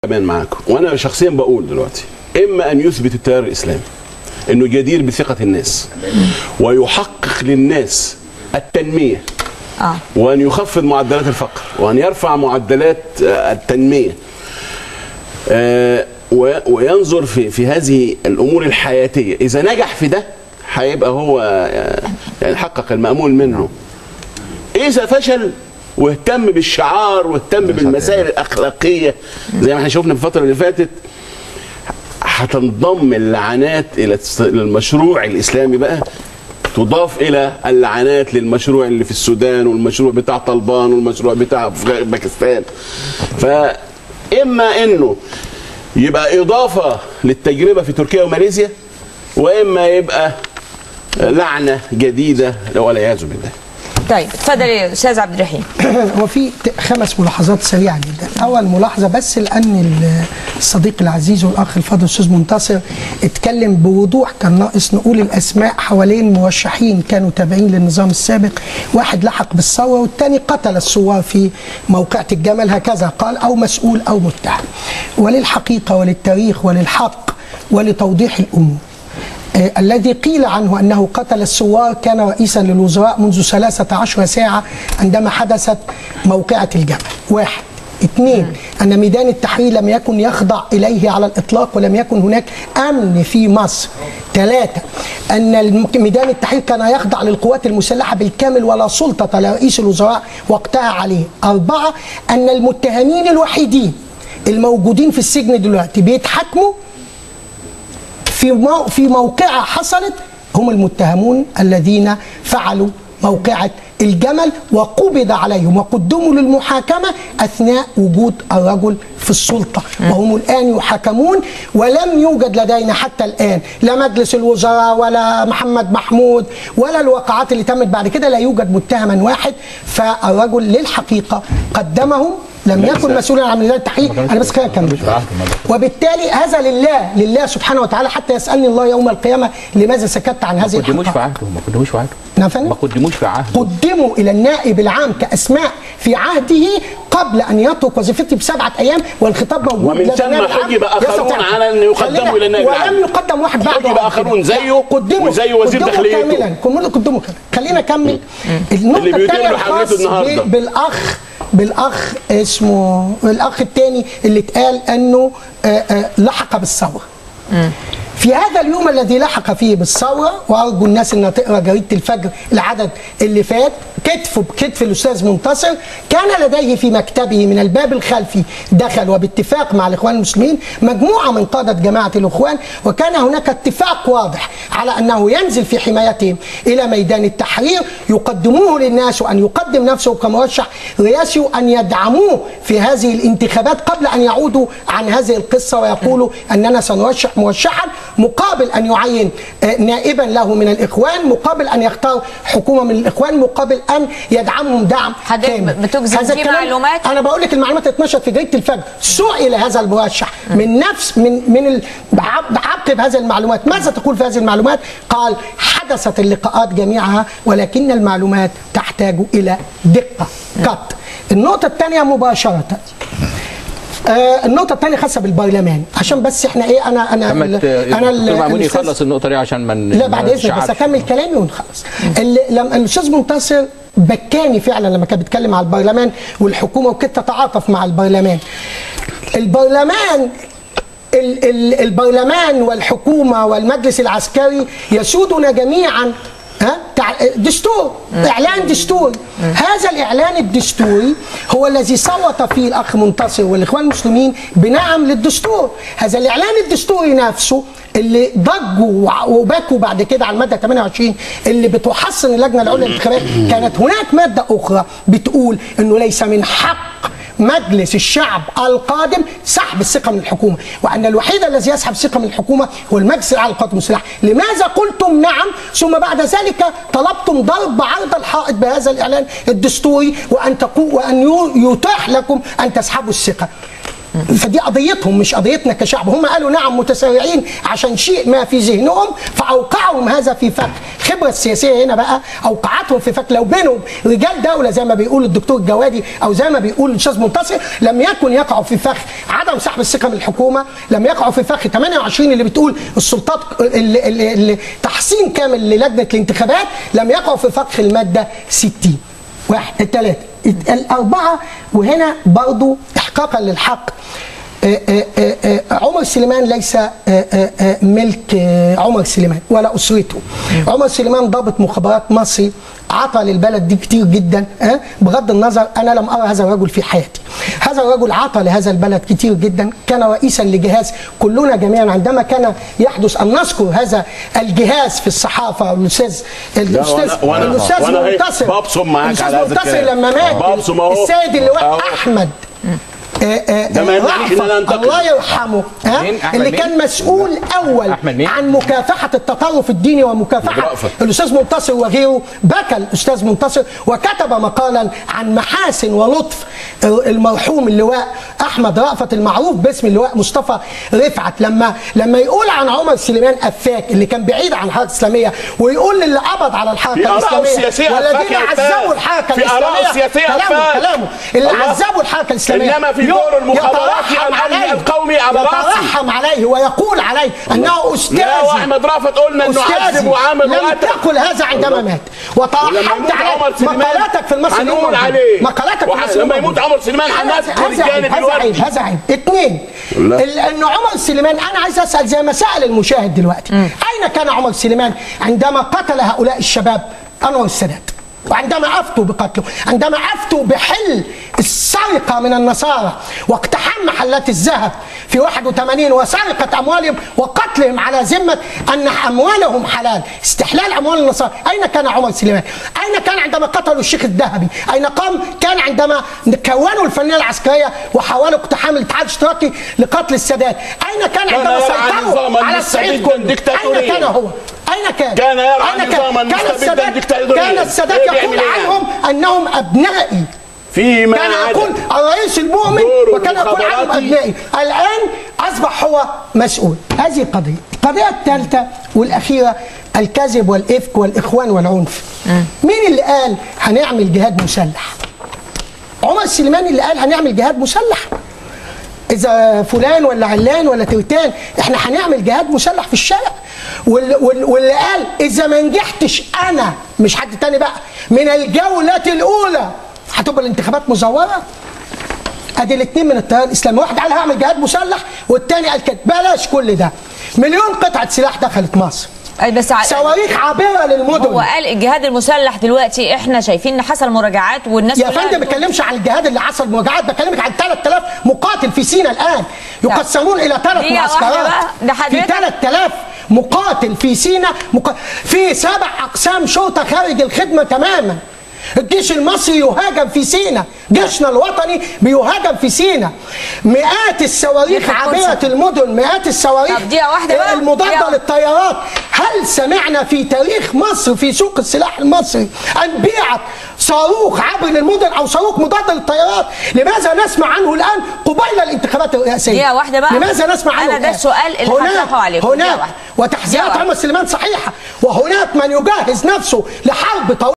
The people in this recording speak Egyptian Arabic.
كمان معاكم وانا شخصيا بقول دلوقتي اما ان يثبت التيار الاسلامي انه جدير بثقه الناس ويحقق للناس التنميه اه وان يخفض معدلات الفقر وان يرفع معدلات آه، التنميه آه، و- وينظر في في هذه الامور الحياتيه اذا نجح في ده هيبقى هو آه، يعني حقق المامول منه اذا فشل واهتم بالشعار واهتم بالمسائل الاخلاقيه زي ما احنا شفنا في الفتره اللي فاتت هتنضم اللعنات الى الس- إلى المشروع الاسلامي بقى تضاف الى اللعنات للمشروع اللي في السودان والمشروع بتاع طلبان والمشروع بتاع أفغا- باكستان فاما انه يبقى اضافه للتجربه في تركيا وماليزيا واما يبقى لعنه جديده والعياذ بالله طيب اتفضل يا استاذ عبد الرحيم هو في ت- خمس ملاحظات سريعه جدا اول ملاحظه بس لان ال- الصديق العزيز والاخ الفاضل الاستاذ منتصر اتكلم بوضوح كان ناقص نقول الاسماء حوالين مرشحين كانوا تابعين للنظام السابق واحد لحق بالثوره والثاني قتل الثوار في موقعة الجمل هكذا قال او مسؤول او متهم وللحقيقه وللتاريخ وللحق ولتوضيح الامور آه، الذي قيل عنه أنه قتل الثوار كان رئيسا للوزراء منذ 13 ساعة عندما حدثت موقعة الجبل واحد اثنين أن ميدان التحرير لم يكن يخضع إليه على الإطلاق ولم يكن هناك أمن في مصر ثلاثة أن الم- ميدان التحرير كان يخضع للقوات المسلحة بالكامل ولا سلطة لرئيس الوزراء وقتها عليه أربعة أن المتهمين الوحيدين الموجودين في السجن دلوقتي بيتحاكموا في مو في موقعة حصلت هم المتهمون الذين فعلوا موقعة الجمل وقبض عليهم وقدموا للمحاكمة أثناء وجود الرجل في السلطة وهم الآن يحاكمون ولم يوجد لدينا حتى الآن لا مجلس الوزراء ولا محمد محمود ولا الواقعات اللي تمت بعد كده لا يوجد متهما واحد فالرجل للحقيقة قدمهم لم يكن مسؤولا عن ميدان التحقيق انا بس كده اكمل وبالتالي هذا لله لله سبحانه وتعالى حتى يسالني الله يوم القيامه لماذا سكت عن هذه ما قدموش في الحقائق عهده ما قدموش في عهده نعم فندم؟ ما قدموش في عهده قدموا الى النائب العام كاسماء في عهده قبل ان يترك وظيفته بسبعه ايام والخطاب موجود ومن لدى ثم النائب العام. حجب آخرون يستطيع. على أن يقدموا خلينا- إلى النائب العام. ولم يقدم واحد بعده حجب على كده. آخرون زيه قدموا وزي وزير قدموا داخليته. كاملا كملوا قدموا كاملا خلينا نكمل النقطه اللي بيتم الثانيه حملته الخاص النهاردة. ب- بالاخ بالاخ اسمه الاخ الثاني اللي اتقال انه آه، آه، لحق بالثوره في هذا اليوم الذي لحق فيه بالثوره وارجو الناس انها تقرا جريده الفجر العدد اللي فات كتف بكتف الاستاذ منتصر كان لديه في مكتبه من الباب الخلفي دخل وباتفاق مع الاخوان المسلمين مجموعه من قاده جماعه الاخوان وكان هناك اتفاق واضح على انه ينزل في حمايتهم الى ميدان التحرير يقدموه للناس وان يقدم نفسه كمرشح رئاسي وان يدعموه في هذه الانتخابات قبل ان يعودوا عن هذه القصه ويقولوا اننا سنرشح مرشحا مقابل ان يعين آه، نائبا له من الاخوان مقابل ان يختار حكومه من الاخوان مقابل ان يدعمهم دعم حضرتك كامل. بتجزم هذا في الكلام- معلومات؟ انا بقول لك المعلومات اتنشرت في جريده الفجر سئل هذا المرشح من نفس من من ال- بعب- بعقب هذه المعلومات ماذا تقول في هذه المعلومات قال حدثت اللقاءات جميعها ولكن المعلومات تحتاج الى دقه قط النقطه الثانيه مباشره آه النقطة الثانية خاصة بالبرلمان عشان بس احنا ايه انا انا لما ت- انا ال- الدكتور مأمون الأستاذ- يخلص النقطه دي عشان ما ن- لا بعد ما اذنك بس نشعبش. اكمل كلامي ونخلص اللي لما الاستاذ منتصر بكاني فعلا لما كان بيتكلم على البرلمان والحكومه وكنت تتعاطف مع البرلمان البرلمان ال- ال- البرلمان والحكومه والمجلس العسكري يسودنا جميعا ها تع- دستور اعلان دستور هذا الاعلان الدستوري هو الذي صوت فيه الاخ منتصر والاخوان المسلمين بنعم للدستور هذا الاعلان الدستوري نفسه اللي ضجوا وع- وبكوا بعد كده على الماده 28 اللي بتحصن اللجنه العليا للانتخابات كانت هناك ماده اخرى بتقول انه ليس من حق مجلس الشعب القادم سحب الثقه من الحكومه وان الوحيد الذي يسحب الثقه من الحكومه هو المجلس الاعلى للقوات المسلحه لماذا قلتم نعم ثم بعد ذلك طلبتم ضرب عرض الحائط بهذا الاعلان الدستوري وان تقو وان يو- يتاح لكم ان تسحبوا الثقه فدي قضيتهم مش قضيتنا كشعب هم قالوا نعم متسارعين عشان شيء ما في ذهنهم فاوقعهم هذا في فك الخبره السياسيه هنا بقى اوقعتهم في فك لو بينهم رجال دوله زي ما بيقول الدكتور الجوادي او زي ما بيقول الاستاذ منتصر لم يكن يقعوا في فخ عدم سحب الثقه من الحكومه لم يقعوا في فخ 28 اللي بتقول السلطات اللي اللي اللي تحصين كامل للجنه الانتخابات لم يقعوا في فخ الماده 60 واحد الثلاثه الاربعه وهنا برضو احقاقا للحق آه، آه، آه، آه، عمر سليمان ليس آه، آه، آه، ملك آه، عمر سليمان ولا اسرته عمر سليمان ضابط مخابرات مصري عطى للبلد دي كتير جدا آه، بغض النظر انا لم ارى هذا الرجل في حياتي هذا الرجل عطى لهذا البلد كتير جدا كان رئيسا لجهاز كلنا جميعا عندما كان يحدث ان نذكر هذا الجهاز في الصحافه الاستاذ الاستاذ وأنا- وأنا- الاستاذ وأنا هيك منتصر ببصم معاك الاستاذ على هذا منتصر الكلام. لما مات ببصم أهو. السيد اللواء أهو. احمد آه، آه، ده ما آه، يمنعنيش إن أنا رأفت، أنتقد. الله يرحمه ها مين؟ أحمد اللي مين؟ كان مسؤول اول أحمد مين؟ عن مكافحه التطرف الديني ومكافحه رأفت. الاستاذ منتصر وغيره بكى الاستاذ منتصر وكتب مقالا عن محاسن ولطف المرحوم اللواء احمد رأفت المعروف باسم اللواء مصطفى رفعت لما لما يقول عن عمر سليمان افاك اللي كان بعيد عن الحركه الاسلاميه ويقول للي قبض على الحركه في آراء الاسلاميه سياسية أفاك والذين يا أستاذ. عذبوا الحركه في آراء الاسلاميه سياسية كلامه أفاك. كلامه اللي الله. عذبوا الحركه الاسلاميه إنما في يو- دور المخابرات يترحم الأمن عليه. القومي على رأسي. يترحم عليه ويقول عليه انه استاذ لا واحمد رافت قلنا انه عذب وعامل لم وقتل تقل هذا عندما الله. مات ولما وترحمت يموت عليه عمر سليمان مقالاتك في المصري اليوم هنقول موجودة. عليه. مقالاتك في وح- المصري اليوم لما يموت موجودة. عمر سليمان هذا- هنذكر هذا الجانب عيب، هذا الوردي. عيب هذا عيب اثنين لا. ال- انه عمر سليمان انا عايز اسال زي ما سال المشاهد دلوقتي اين كان عمر سليمان عندما قتل هؤلاء الشباب انور السادات وعندما افتوا بقتله عندما افتوا بحل السرقه من النصارى واقتحام محلات الذهب في 81 وسرقه اموالهم وقتلهم على ذمه ان اموالهم حلال استحلال اموال النصارى اين كان عمر سليمان اين كان عندما قتلوا الشيخ الذهبي اين قام كان عندما كونوا الفنيه العسكريه وحاولوا اقتحام الاتحاد الاشتراكي لقتل السادات اين كان كان عندما يرعى سيطروا نظاماً على الصعيد مستبداً كله ديكتاتورياً. اين كان هو اين كان كان يرعى أين كان؟ نظاماً كان مستبداً السادات ديكتاتورياً. كان السادات إيه يقول بيعمل إيه يعني؟ عنهم انهم ابنائي فيما كان عدا يقول الرئيس المؤمن دور وكان يقول عنهم المخابراتي. ابنائي الان اصبح هو مسؤول هذه قضيه القضيه الثالثه والاخيره الكذب والافك والاخوان والعنف مين اللي قال هنعمل جهاد مسلح عمر السليماني اللي قال هنعمل جهاد مسلح اذا فلان ولا علان ولا توتان احنا هنعمل جهاد مسلح في الشارع وال- وال- واللي قال اذا ما نجحتش انا مش حد تاني بقى من الجوله الاولى هتبقى الانتخابات مزوره ادي الاثنين من التيار الاسلامي واحد قال هعمل جهاد مسلح والتاني قال كده بلاش كل ده مليون قطعه سلاح دخلت مصر أي بس ع- صواريخ عابره للمدن هو قال الجهاد المسلح دلوقتي احنا شايفين ان حصل مراجعات والناس يا كلها فندم ما بتقول- بتكلمش عن الجهاد اللي حصل مراجعات بكلمك عن 3000 مقاتل في سينا الان يقسمون الى ثلاث دقيقة واحدة معسكرات بقى، ده في حضرتك- 3000 مقاتل في سينا مق... في سبع اقسام شرطه خارج الخدمه تماما الجيش المصري يهاجم في سينا جيشنا الوطني بيهاجم في سينا مئات الصواريخ دقيقة عابرة فرصة. المدن مئات الصواريخ طب دقيقة واحدة بقى. المضادة دقيقة. للطيارات هل سمعنا في تاريخ مصر في سوق السلاح المصري أن بيعت صاروخ عبر للمدن أو صاروخ مضاد للطيارات لماذا نسمع عنه الآن قبيل الانتخابات الرئاسية دقيقة واحدة بقى. لماذا نسمع عنه أنا ده الآن؟ السؤال اللي هناك هطرحه عليكم. دقيقة هناك واحدة. وتحذيرات دقيقة عمر سليمان صحيحة وهناك من يجهز نفسه لحرب طويلة